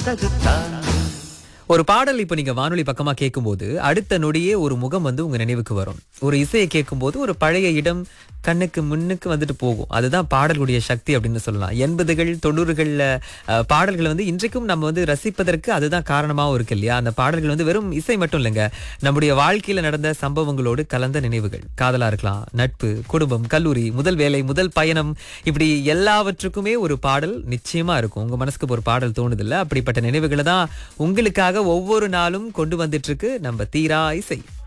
அழகுத்தான் ஒரு பாடல் இப்ப நீங்க வானொலி பக்கமா கேட்கும்போது அடுத்த நொடியே ஒரு முகம் வந்து உங்க நினைவுக்கு வரும் ஒரு இசையை கேட்கும்போது ஒரு பழைய இடம் கண்ணுக்கு முன்னுக்கு வந்துட்டு போகும் அதுதான் பாடலுடைய சக்தி அப்படின்னு சொல்லலாம் எண்பதுகள் தொண்ணூறுகள்ல அஹ், பாடல்கள் வந்து இன்றைக்கும் நம்ம வந்து ரசிப்பதற்கு அதுதான் காரணமாவும் இருக்கு இல்லையா அந்த பாடல்கள் வந்து வெறும் இசை மட்டும் இல்லைங்க நம்முடைய வாழ்க்கையில நடந்த சம்பவங்களோடு கலந்த நினைவுகள் காதலா இருக்கலாம் நட்பு குடும்பம் கல்லூரி முதல் வேலை முதல் பயணம் இப்படி எல்லாவற்றுக்குமே ஒரு பாடல் நிச்சயமா இருக்கும் உங்க மனசுக்கு ஒரு பாடல் தோணுது இல்ல அப்படிப்பட்ட நினைவுகளை தான் உங்களுக்காக ஒவ்வொரு நாளும் கொண்டு வந்துட்டு இருக்கு நம்ம தீரா இசை